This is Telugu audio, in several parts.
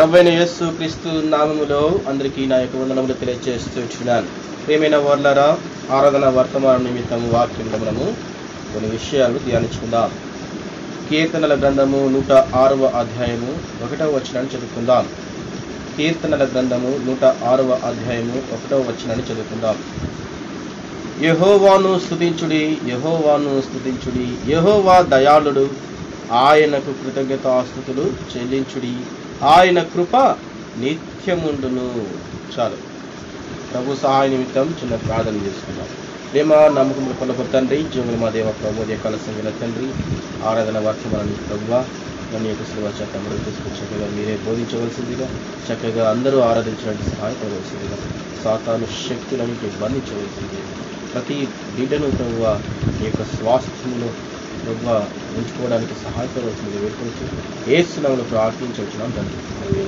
ప్రభైన యేసు క్రీస్తు నామములో అందరికీ నా యొక్క వందనములు తెలియజేస్తున్నాను ప్రియమైన వర్లరా ఆరాధన వర్తమానం నిమిత్తం వాక్యంలో మనము కొన్ని విషయాలు ధ్యానించుకుందాం కీర్తనల గ్రంథము నూట ఆరవ అధ్యాయము ఒకటవ వచనాన్ని చదువుకుందాం కీర్తనల గ్రంథము నూట ఆరవ అధ్యాయము ఒకటవ వచనాన్ని చదువుకుందాం యహోవాను స్తుతించుడి యహోవాను స్తుతించుడి యహోవా దయాళుడు ఆయనకు కృతజ్ఞతాస్థుతులు చెల్లించుడి ఆయన కృప నిత్యముండును చాలు ప్రభు సహాయ నిమిత్తం చిన్న ప్రార్థన చేసుకుందాం ప్రేమ నమ్మకం కొనకు తండ్రి జీవులు మా దేవ ప్రభు కాల సంగిన తండ్రి ఆరాధన వర్తమానాన్ని ప్రభువ నన్ను యొక్క శిలువ చట్టంలో తీసుకుని చక్కగా మీరే బోధించవలసిందిగా చక్కగా అందరూ ఆరాధించడానికి సహాయపడవలసిందిగా సాతాను శక్తులన్నింటినీ బంధించవలసింది ప్రతి బిడ్డను ప్రభువ మీ యొక్క స్వాస్థ్యంలో ప్రభువ ఉంచుకోవడానికి సహాయపడవలసింది వేడుకోవచ్చు ఏ స్నామంలో ప్రార్థించవచ్చున్నాం తండ్రి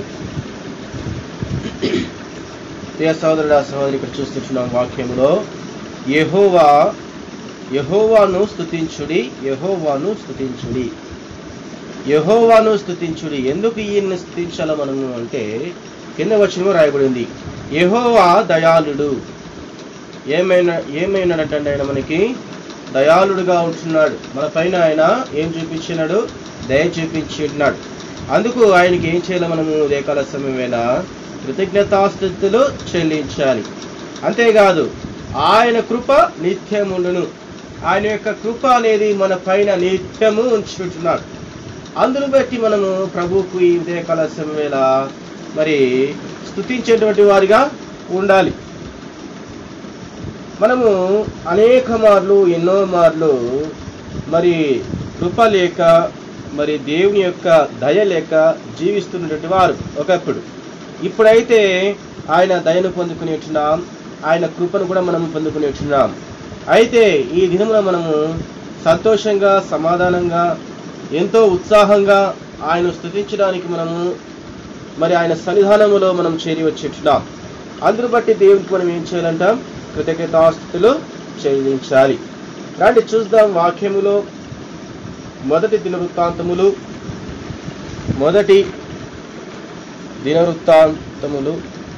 ప్రియ సహోదరుడ సహోదరి ఇక్కడ చూస్తున్నాం వాక్యములో యహోవా యహోవాను స్తుతించుడి యహోవాను స్తుతించుడి యహోవాను స్తుతించుడి ఎందుకు ఈయన్ని స్తుతించాల మనము అంటే కింద వచనము రాయబడింది యహోవా దయాళుడు ఏమైనా ఏమైనాడంటే ఆయన మనకి దయాళుడుగా ఉంటున్నాడు మన పైన ఆయన ఏం చూపించినాడు దయ చూపించున్నాడు అందుకు ఆయనకి ఏం చేయాలి మనము ఉదయకాల సమయమైన కృతజ్ఞతాస్థుతులు చెల్లించాలి అంతేకాదు ఆయన కృప నిత్యముండును ఆయన యొక్క కృప అనేది మన పైన నిత్యము ఉంచుకుంటున్నాడు అందును బట్టి మనము ప్రభువుకు ఈ ఉదయకాల సమయవేళ మరి స్తుతించేటువంటి వారిగా ఉండాలి మనము అనేక మార్లు ఎన్నో మార్లు మరి కృప లేక మరి దేవుని యొక్క దయ లేక జీవిస్తున్నటువంటి వారు ఒకప్పుడు ఇప్పుడైతే ఆయన దయను పొందుకునేట్టున్నాం ఆయన కృపను కూడా మనం పొందుకునేట్టున్నాం అయితే ఈ దినమున మనము సంతోషంగా సమాధానంగా ఎంతో ఉత్సాహంగా ఆయన స్థుతించడానికి మనము మరి ఆయన సన్నిధానములో మనం చేరి వచ్చేట్టున్నాం అందును బట్టి దేవునికి మనం ఏం చేయాలంటాం కృతజ్ఞతాస్థుతులు చెల్లించాలి రండి చూద్దాం వాక్యములో మొదటి దినవృత్తాంతములు మొదటి దినవృత్తాంతములు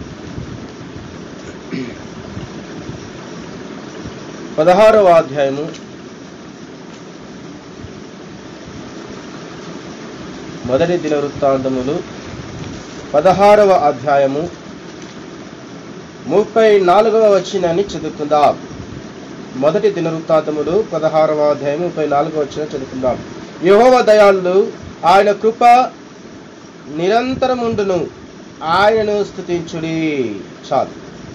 పదహారవ అధ్యాయము మొదటి దినవృత్తాంతములు పదహారవ అధ్యాయము ముప్పై నాలుగవ వచ్చినని చదువుకుందాం మొదటి దినవృత్తాంతములు పదహారవ అధ్యాయం ముప్పై నాలుగవ వచ్చిన చదువుకుందాం యహోవ దయాళుడు ఆయన కృప నిరంతరముండును ఆయనను స్థుతించుడి చాలు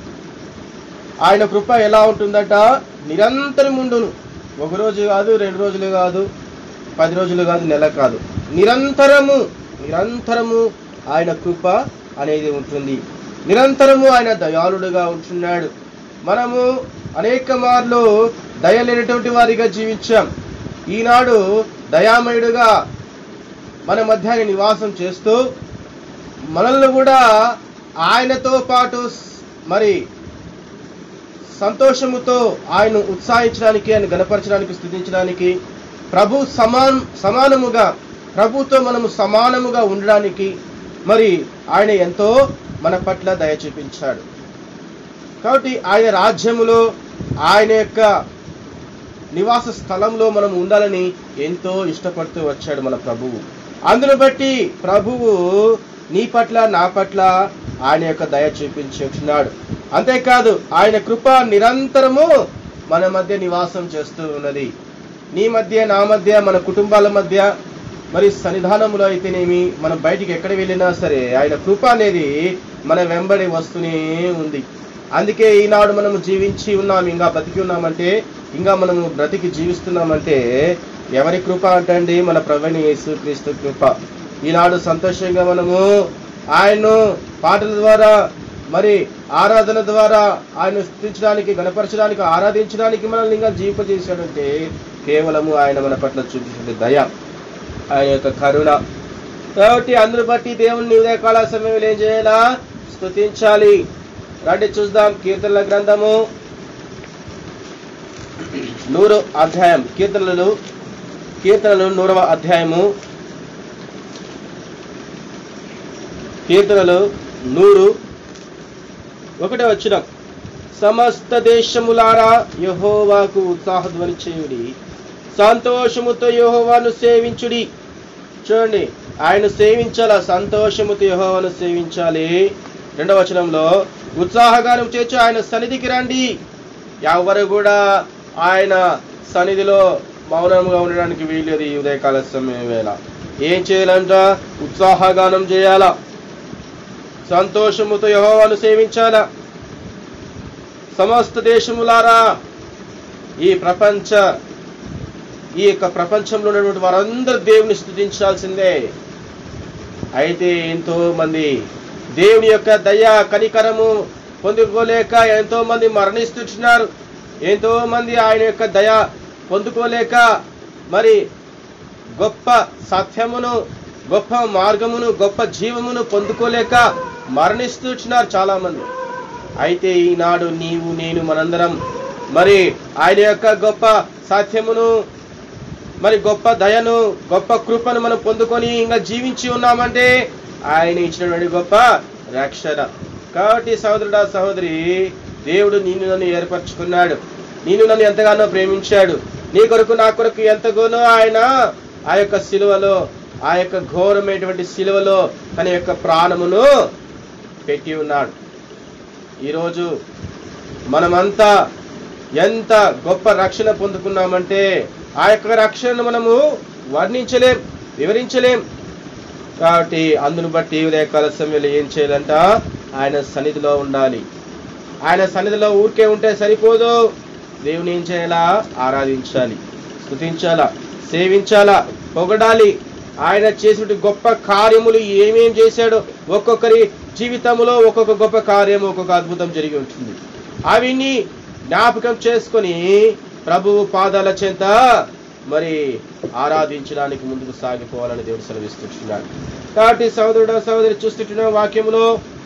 ఆయన కృప ఎలా ఉంటుందట నిరంతరముండును ఒక రోజు కాదు రెండు రోజులు కాదు పది రోజులు కాదు నెల కాదు నిరంతరము నిరంతరము ఆయన కృప అనేది ఉంటుంది నిరంతరము ఆయన దయాళుడుగా ఉంటున్నాడు మనము అనేక మార్లు దయ లేనటువంటి వారిగా జీవించాం ఈనాడు దయామయుడుగా మన మధ్య ఆయన నివాసం చేస్తూ మనల్ని కూడా ఆయనతో పాటు మరి సంతోషముతో ఆయన ఉత్సాహించడానికి ఆయన గనపరచడానికి స్థుతించడానికి ప్రభు సమాన్ సమానముగా ప్రభుతో మనము సమానముగా ఉండడానికి మరి ఆయన ఎంతో మన పట్ల దయ చూపించాడు కాబట్టి ఆయన రాజ్యములో ఆయన యొక్క నివాస స్థలంలో మనం ఉండాలని ఎంతో ఇష్టపడుతూ వచ్చాడు మన ప్రభువు అందును బట్టి ప్రభువు నీ పట్ల నా పట్ల ఆయన యొక్క దయ చూపించున్నాడు అంతేకాదు ఆయన కృప నిరంతరము మన మధ్య నివాసం చేస్తూ ఉన్నది నీ మధ్య నా మధ్య మన కుటుంబాల మధ్య మరి సన్నిధానములో అయితేనేమి మనం బయటికి ఎక్కడ వెళ్ళినా సరే ఆయన కృప అనేది మన వెంబడి వస్తూనే ఉంది అందుకే ఈనాడు మనము జీవించి ఉన్నాం ఇంకా బతికి ఉన్నామంటే ఇంకా మనము బ్రతికి జీవిస్తున్నామంటే ఎవరి కృప అంటండి మన ప్రవీణ యేసు క్రీస్తు కృప ఈనాడు సంతోషంగా మనము ఆయన్ను పాటల ద్వారా మరి ఆరాధన ద్వారా ఆయన స్థుతించడానికి గణపరచడానికి ఆరాధించడానికి మనల్ని ఇంకా జీవింపజేశాడంటే కేవలము ఆయన మన పట్ల చూపించిన దయ ఆయన యొక్క కరుణ కాబట్టి అందును బట్టి దేవుని ఉదయకాల సమయంలో ఏం చేయాలా స్థుతించాలి రండి చూద్దాం కీర్తనల గ్రంథము నూరు అధ్యాయం కీర్తనలు కీర్తనలు నూరవ అధ్యాయము కీర్తనలు నూరు ఒకటే వచ్చిన సమస్త దేశములారా యహోవాకు ఉత్సాహధ్వని చేయుడి సంతోషముతో యహోవాను సేవించుడి చూడండి ఆయన సేవించాల సంతోషముతో యహోవాను సేవించాలి రెండవ వచనంలో ఉత్సాహగానం చేర్చు ఆయన సన్నిధికి రండి ఎవరు కూడా ఆయన సన్నిధిలో మౌనంగా ఉండడానికి వీల్లేదు ఈ ఉదయకాల సమయం వేళ ఏం చేయాలంట ఉత్సాహగానం చేయాలా సంతోషముతో యహోవాను సేవించాలా సమస్త దేశములారా ఈ ప్రపంచ ఈ యొక్క ప్రపంచంలో ఉన్నటువంటి వారందరూ దేవుని స్థుతించాల్సిందే అయితే ఎంతో మంది దేవుని యొక్క దయ కనికరము పొందుకోలేక ఎంతో మంది మరణిస్తున్నారు ఎంతో మంది ఆయన యొక్క దయ పొందుకోలేక మరి గొప్ప సత్యమును గొప్ప మార్గమును గొప్ప జీవమును పొందుకోలేక మరణిస్తున్నారు చాలా మంది అయితే ఈనాడు నీవు నేను మనందరం మరి ఆయన యొక్క గొప్ప సత్యమును మరి గొప్ప దయను గొప్ప కృపను మనం పొందుకొని ఇంకా జీవించి ఉన్నామంటే ఆయన ఇచ్చినటువంటి గొప్ప రక్షణ కాబట్టి సహోదరుడా సహోదరి దేవుడు నిన్ను నన్ను ఏర్పరచుకున్నాడు నిన్ను నన్ను ఎంతగానో ప్రేమించాడు నీ కొరకు నా కొరకు ఎంతగానో ఆయన ఆ యొక్క సిలువలో ఆ యొక్క ఘోరమైనటువంటి సిలువలో తన యొక్క ప్రాణమును పెట్టి ఉన్నాడు ఈరోజు మనమంతా ఎంత గొప్ప రక్షణ పొందుకున్నామంటే ఆ యొక్క రక్షణను మనము వర్ణించలేం వివరించలేం కాబట్టి అందును బట్టి ఉదయకాల సమయంలో ఏం చేయాలంట ఆయన సన్నిధిలో ఉండాలి ఆయన సన్నిధిలో ఊరికే ఉంటే సరిపోదు దేవుని ఏం చేయాలా ఆరాధించాలి స్తుతించాలా సేవించాలా పొగడాలి ఆయన చేసిన గొప్ప కార్యములు ఏమేం చేశాడో ఒక్కొక్కరి జీవితంలో ఒక్కొక్క గొప్ప కార్యము ఒక్కొక్క అద్భుతం జరిగి ఉంటుంది అవన్నీ జ్ఞాపకం చేసుకొని ప్రభువు పాదాల చెంత మరి ఆరాధించడానికి ముందుకు సాగిపోవాలని దేవుడు సెలవిస్తున్నాడు కాబట్టి సహోదరుడు సహోదరి చూస్తుంటున్న వాక్యములో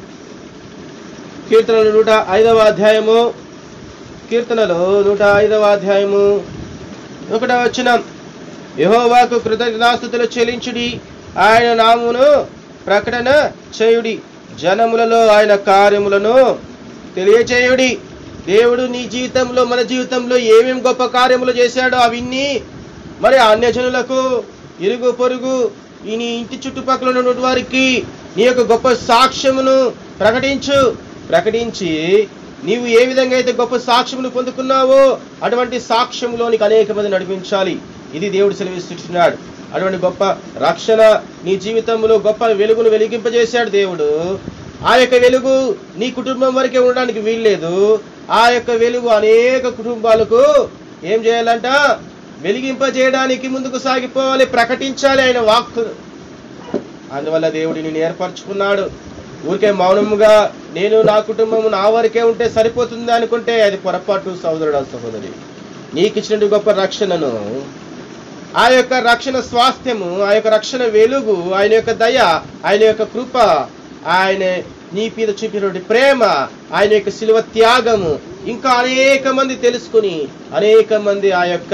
కీర్తనలు నూట ఐదవ అధ్యాయము కీర్తనలు నూట ఐదవ అధ్యాయము ఒకట వచ్చిన యహోవాకు కృతజ్ఞాస్తుతులు చెల్లించుడి ఆయన నామును ప్రకటన చేయుడి జనములలో ఆయన కార్యములను తెలియచేయుడి దేవుడు నీ జీవితంలో మన జీవితంలో ఏమేమి గొప్ప కార్యములు చేశాడో అవన్నీ మరి అన్యజనులకు ఇరుగు పొరుగు ఈ నీ ఇంటి చుట్టుపక్కల ఉన్నటువంటి వారికి నీ యొక్క గొప్ప సాక్ష్యమును ప్రకటించు ప్రకటించి నీవు ఏ విధంగా అయితే గొప్ప సాక్ష్యమును పొందుకున్నావో అటువంటి సాక్ష్యంలోనికి అనేక మంది నడిపించాలి ఇది దేవుడు సెలవిస్తున్నాడు అటువంటి గొప్ప రక్షణ నీ జీవితంలో గొప్ప వెలుగును వెలిగింపజేశాడు దేవుడు ఆ యొక్క వెలుగు నీ కుటుంబం వరకే ఉండడానికి వీల్లేదు ఆ యొక్క వెలుగు అనేక కుటుంబాలకు ఏం చేయాలంట వెలిగింపజేయడానికి ముందుకు సాగిపోవాలి ప్రకటించాలి ఆయన వాక్కును అందువల్ల దేవుడు నిన్ను ఏర్పరచుకున్నాడు ఊరికే మౌనముగా నేను నా కుటుంబం నా వరకే ఉంటే సరిపోతుంది అనుకుంటే అది పొరపాటు సహోదరుడు సహోదరి నీకు ఇచ్చిన గొప్ప రక్షణను ఆ యొక్క రక్షణ స్వాస్థ్యము ఆ యొక్క రక్షణ వెలుగు ఆయన యొక్క దయ ఆయన యొక్క కృప ఆయన నీ మీద చూపినటువంటి ప్రేమ ఆయన యొక్క శిలువ త్యాగము ఇంకా అనేక మంది తెలుసుకుని అనేక మంది ఆ యొక్క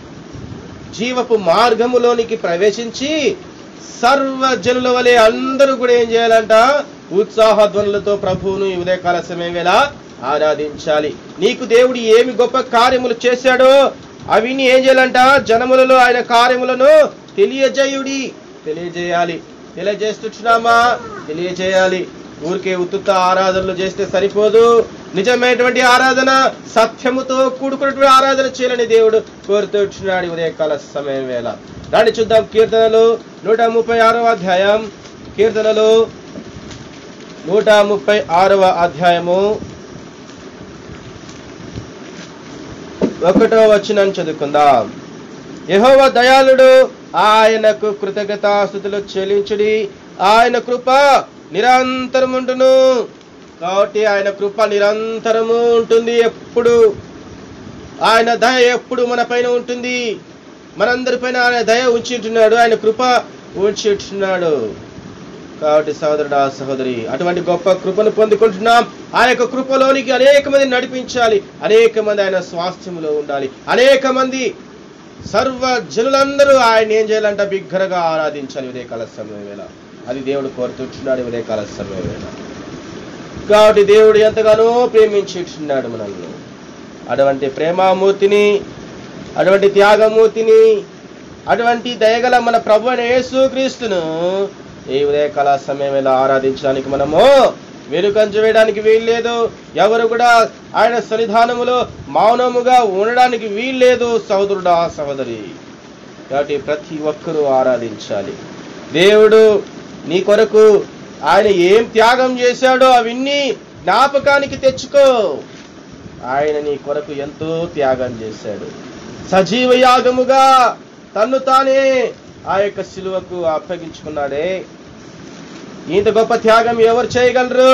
జీవపు మార్గములోనికి ప్రవేశించి సర్వ జనుల వలె అందరూ కూడా ఏం చేయాలంట ఉత్సాహధ్వనులతో ప్రభువును ఈ ఉదయకాల సమయం వేళ ఆరాధించాలి నీకు దేవుడు ఏమి గొప్ప కార్యములు చేశాడో అవిని ఏం చేయాలంట జనములలో ఆయన కార్యములను తెలియజేయుడి తెలియజేయాలి తెలియజేస్తున్నామా తెలియజేయాలి ఊరికే ఉత్తుత్త ఆరాధనలు చేస్తే సరిపోదు నిజమైనటువంటి ఆరాధన సత్యముతో కూడుకున్నటువంటి ఆరాధన చేయాలని దేవుడు కోరుతున్నాడు ఈ ఉదయకాల సమయం వేళ దాన్ని చూద్దాం కీర్తనలు నూట ముప్పై ఆరవ అధ్యాయం కీర్తనలు నూట ముప్పై ఆరవ అధ్యాయము ఒకటో వచ్చిన చదువుకుందాం యెహోవ దయాళుడు ఆయనకు కృతజ్ఞతాస్థుతులు చెల్లించుడి ఆయన కృప నిరంతరం ఉంటును కాబట్టి ఆయన కృప నిరంతరము ఉంటుంది ఎప్పుడు ఆయన దయ ఎప్పుడు మన పైన ఉంటుంది మనందరి పైన ఆయన దయ ఉంచి ఉంటున్నాడు ఆయన కృప ఉంచి ఉంటున్నాడు కాబట్టి సహోదరుడా సహోదరి అటువంటి గొప్ప కృపను పొందుకుంటున్నాం ఆ యొక్క కృపలోనికి అనేక మంది నడిపించాలి అనేక మంది ఆయన స్వాస్థ్యంలో ఉండాలి అనేక మంది సర్వ జనులందరూ ఆయన ఏం చేయాలంట బిగ్గరగా ఆరాధించాలి ఉదయ కాల సమయం వేళ అది దేవుడు కోరుతున్నాడు ఉదయకాల సమయం కాబట్టి దేవుడు ఎంతగానో ప్రేమించున్నాడు మనల్ని అటువంటి ప్రేమామూర్తిని అటువంటి త్యాగమూర్తిని అటువంటి దయగల మన ప్రభు అయిన యేసుక్రీస్తును ఈ ఉదయకాల సమయంలో ఆరాధించడానికి మనము వెనుకంజ వేయడానికి వీల్లేదు ఎవరు కూడా ఆయన సన్నిధానములో మౌనముగా ఉండడానికి వీల్లేదు సహోదరుడా సహోదరి కాబట్టి ప్రతి ఒక్కరూ ఆరాధించాలి దేవుడు నీ కొరకు ఆయన ఏం త్యాగం చేశాడో అవన్నీ జ్ఞాపకానికి తెచ్చుకో ఆయన నీ కొరకు ఎంతో త్యాగం చేశాడు సజీవ యాగముగా తన్ను తానే ఆ యొక్క శిలువకు అప్పగించుకున్నాడే ఇంత గొప్ప త్యాగం ఎవరు చేయగలరు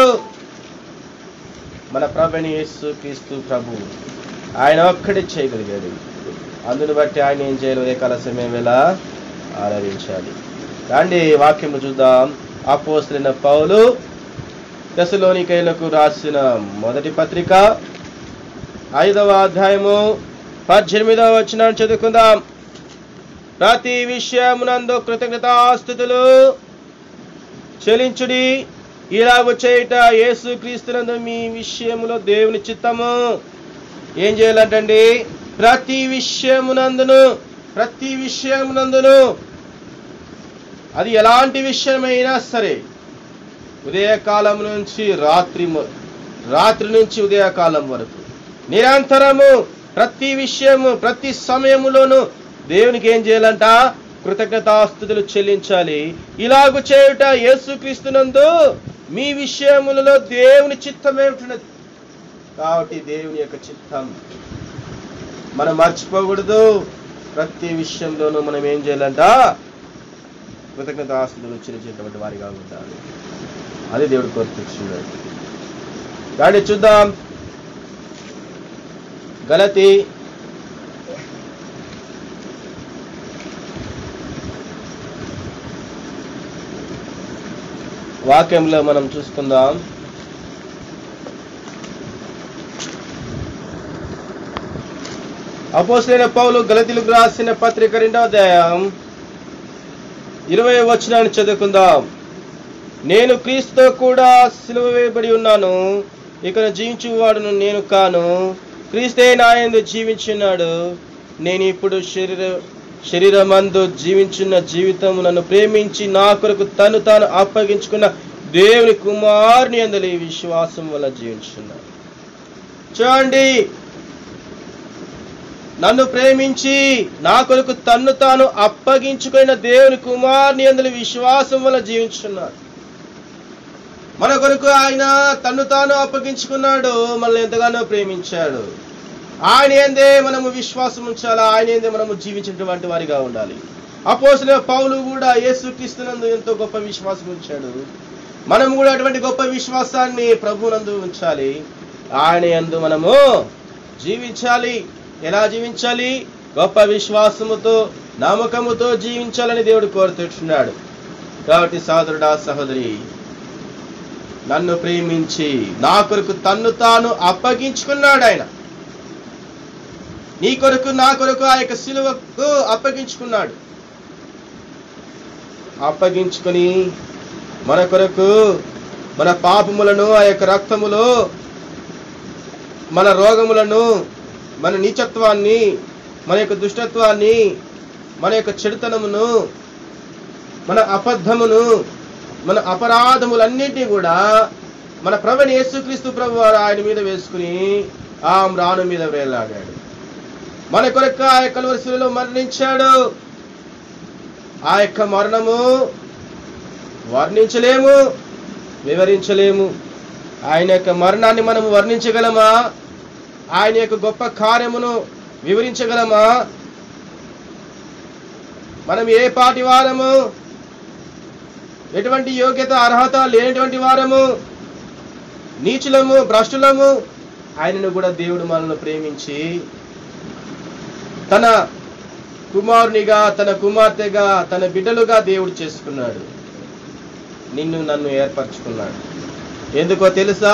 మన ప్రభుని యేసు క్రీస్తు ప్రభు ఆయన ఒక్కడే చేయగలిగాడు అందుని బట్టి ఆయన ఏం చేయాలి ఉదయకాల సమయం వేళ ఆరాధించాలి రండి వాక్యము చూద్దాం అపోస్తులైన పౌలు దశలోనికైలకు రాసిన మొదటి పత్రిక ఐదవ అధ్యాయము పద్దెనిమిదవ వచ్చిన చదువుకుందాం ప్రతి విషయమునందు కృతజ్ఞతాస్థుతులు చెలించుడి ఇలాగ చేయుట యేసు క్రీస్తునందు మీ విషయములో దేవుని చిత్తము ఏం చేయాలంటండి ప్రతి విషయమునందును ప్రతి విషయమునందును అది ఎలాంటి విషయమైనా సరే ఉదయకాలం నుంచి రాత్రి మొ- రాత్రి నుంచి ఉదయకాలం వరకు నిరంతరము ప్రతి విషయము ప్రతి సమయములోను దేవునికి ఏం చేయాలంట కృతజ్ఞతాస్థుతులు చెల్లించాలి ఇలాగు చేయుట యేసుక్రీస్తునందు మీ విషయములలో దేవుని చిత్తం ఏమిటున్నది కాబట్టి దేవుని యొక్క చిత్తం మనం మర్చిపోకూడదు ప్రతి విషయంలోనూ మనం ఏం చేయాలంట కృతజ్ఞతాస్తులు చెల్లించేటువంటి వారిగా ఉండాలి అది దేవుడు కోరుతున్నాడు కాబట్టి చూద్దాం గలతి వాక్యంలో మనం చూసుకుందాం అపోసైన పౌలు గలతీలకు రాసిన పత్రిక రెండవ అధ్యాయం ఇరవై వచనాన్ని చదువుకుందాం నేను క్రీస్తుతో కూడా సిలువ వేయబడి ఉన్నాను ఇక్కడ జీవించువాడును నేను కాను క్రీస్తే నాయందు జీవించున్నాడు నేను ఇప్పుడు శరీర శరీరమందు జీవించున్న జీవితం నన్ను ప్రేమించి నా కొరకు తను తాను అప్పగించుకున్న దేవుని కుమారుని అందలి విశ్వాసం వల్ల జీవించున్నాడు చూడండి నన్ను ప్రేమించి నా కొరకు తన్ను తాను అప్పగించుకున్న దేవుని కుమారుని అందులో విశ్వాసం వల్ల జీవించున్నాడు మన కొరకు ఆయన తన్ను తాను అప్పగించుకున్నాడు మనల్ని ఎంతగానో ప్రేమించాడు ఆయన ఏందే మనము విశ్వాసం ఉంచాలా ఆయన ఏందే మనము జీవించినటువంటి వారిగా ఉండాలి అపోసిన పౌలు కూడా యేసుక్రీస్తునందు ఎంతో గొప్ప విశ్వాసం ఉంచాడు మనం కూడా అటువంటి గొప్ప విశ్వాసాన్ని ప్రభునందు ఉంచాలి ఆయన యందు మనము జీవించాలి ఎలా జీవించాలి గొప్ప విశ్వాసముతో నమ్మకముతో జీవించాలని దేవుడు కోరుతున్నాడు కాబట్టి సోదరుడా సహోదరి నన్ను ప్రేమించి నా కొరకు తన్ను తాను అప్పగించుకున్నాడు ఆయన నీ కొరకు నా కొరకు ఆ యొక్క సిలువకు అప్పగించుకున్నాడు అప్పగించుకొని మన కొరకు మన పాపములను ఆ యొక్క రక్తములో మన రోగములను మన నీచత్వాన్ని మన యొక్క దుష్టత్వాన్ని మన యొక్క చెడుతనమును మన అబద్ధమును మన అపరాధములన్నిటినీ కూడా మన ప్రభుని యేసుక్రీస్తు ప్రభు వారు ఆయన మీద వేసుకుని ఆ రాను మీద వేలాడాడు మన కొరకు ఆ యొక్క కలువరిశిలో మరణించాడు ఆ యొక్క మరణము వర్ణించలేము వివరించలేము ఆయన యొక్క మరణాన్ని మనము వర్ణించగలమా ఆయన యొక్క గొప్ప కార్యమును వివరించగలమా మనం ఏ పాటి వారము ఎటువంటి యోగ్యత అర్హత లేనటువంటి వారము నీచులము భ్రష్టులము ఆయనను కూడా దేవుడు మనల్ని ప్రేమించి తన కుమారునిగా తన కుమార్తెగా తన బిడ్డలుగా దేవుడు చేసుకున్నాడు నిన్ను నన్ను ఏర్పరచుకున్నాడు ఎందుకో తెలుసా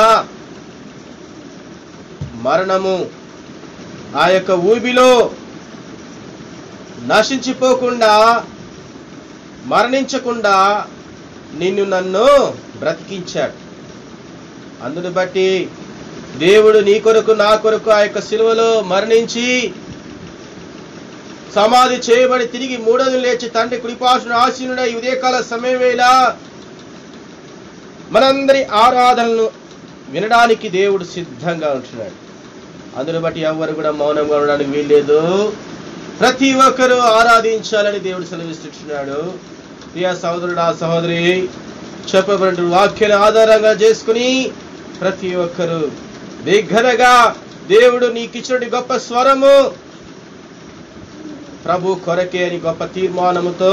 మరణము ఆ యొక్క ఊబిలో నశించిపోకుండా మరణించకుండా నిన్ను నన్ను బ్రతికించాడు అందును బట్టి దేవుడు నీ కొరకు నా కొరకు ఆ యొక్క సిలువలో మరణించి సమాధి చేయబడి తిరిగి మూడోది లేచి తండ్రి కుడిపాసును ఆశీనుడై ఉదయకాల సమయం వేళ మనందరి ఆరాధనలను వినడానికి దేవుడు సిద్ధంగా ఉంటున్నాడు అందును బట్టి ఎవరు కూడా మౌనంగా ఉండడానికి వీల్లేదు ప్రతి ఒక్కరూ ఆరాధించాలని దేవుడు సెలవిస్తున్నాడు ప్రియ సహోదరుడు ఆ సహోదరి చెప్పబడిన వాక్యాన్ని ఆధారంగా చేసుకుని ప్రతి ఒక్కరూ బిగ్గరగా దేవుడు నీకు ఇచ్చిన గొప్ప స్వరము ప్రభు కొరకే అని గొప్ప తీర్మానముతో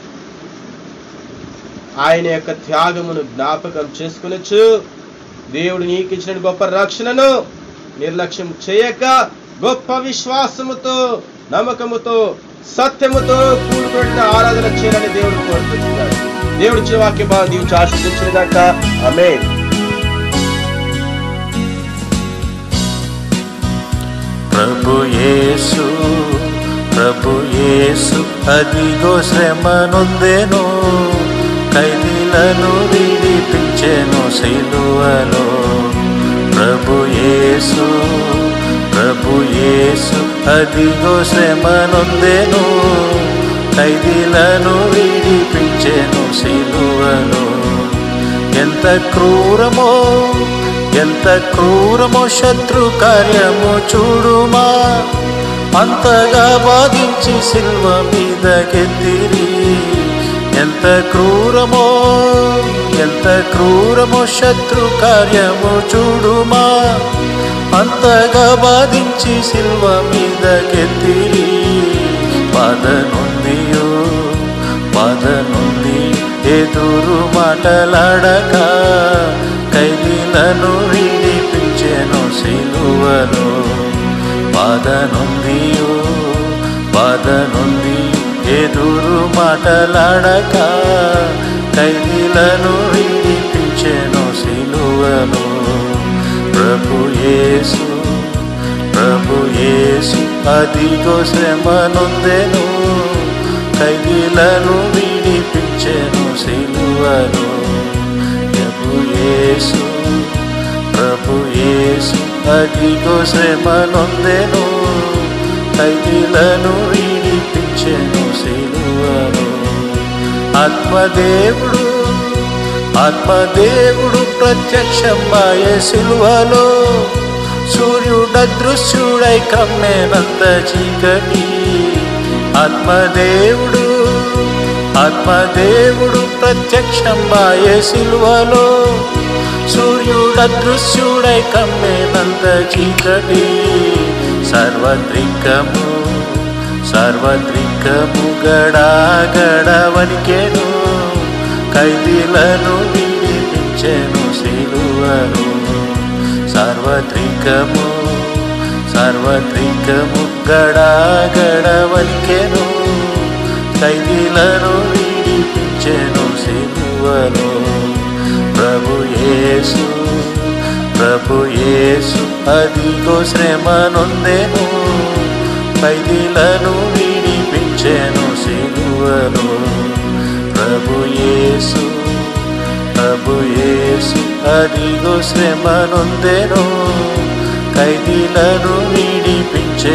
ఆయన యొక్క త్యాగమును జ్ఞాపకం చేసుకునొచ్చు దేవుడు నీకు ఇచ్చిన గొప్ప రక్షణను నిర్లక్ష్యం చేయక గొప్ప విశ్వాసముతో నమ్మకముతో సత్యముతో కూడుకున్న ఆరాధన చేయాలని దేవుడు కోరుతున్నాడు దేవుడి ఇచ్చిన వాక్య భావం దీవించి ఆశీర్వదించినగాక ఆమె ప్రభు యేసు ప్రభు యేసు అదిగో శ్రమ నొందెను ఖైదీలను విడిపించెను సిలువలో ప్రభు యేసు ప్రభు యేసు అదిగో శ్రమ నొందెను ఖైదీలను విడిపించెను సిలువలో ఎంత క్రూరమో ఎంత క్రూరమో శత్రు కార్యము చూడుమా అంతగా బాధించి సిల్వ మీద గెత్తిరి ఎంత క్రూరమో ఎంత క్రూరమో శత్రు కార్యము చూడుమా అంతగా బాధించి సిల్వ మీద గెత్తిరి బాధ నుండియో బాధ నుండి ఎదురు మాటలాడక ఖైదీలను విడిపించెను సిలువలో బాధ నుండియో బాధ నుండి ఎదురు మాటలాడక ఖైదీలను విడిపించెను సిలువలో ప్రభు యేసు ప్రభు యేసు అదిగో శ్రమ నొందెను ఖైదీలను విడిపించెను సిలువలో ప్రభు యేసు ప్రభు యేసు అదిగో శ్రమ నొందెను ఖైదీలను విడిపించెను సిలువలో ఆత్మదేవుడు ఆత్మదేవుడు ప్రత్యక్షమాయ సిలువలో సూర్యుడదృశ్యుడై కమ్మేనంత చీకటి ఆత్మదేవుడు ఆత్మదేవుడు ప్రత్యక్షమాయ సిలువలో సూర్యుడదృశ్యుడై కమ్మేనంత చీకటి సర్వత్రికము సర్వత్రికము గడాగడ వనికెను ఖైదీలను విడిపించెను సిలువను సార్వత్రికము సార్వత్రికము గడాగడ వనికెను ఖైదీలను విడిపించెను సిలువను ప్రభు యేసు ప్రభు యేసు అదిగో శ్రమ నొందెను ఖైదీలను విడిపించెను సిలువను ప్రభు యేసు ప్రభు యేసు అదిగో శ్రమ నొందెను ఖైదీలను విడిపించెను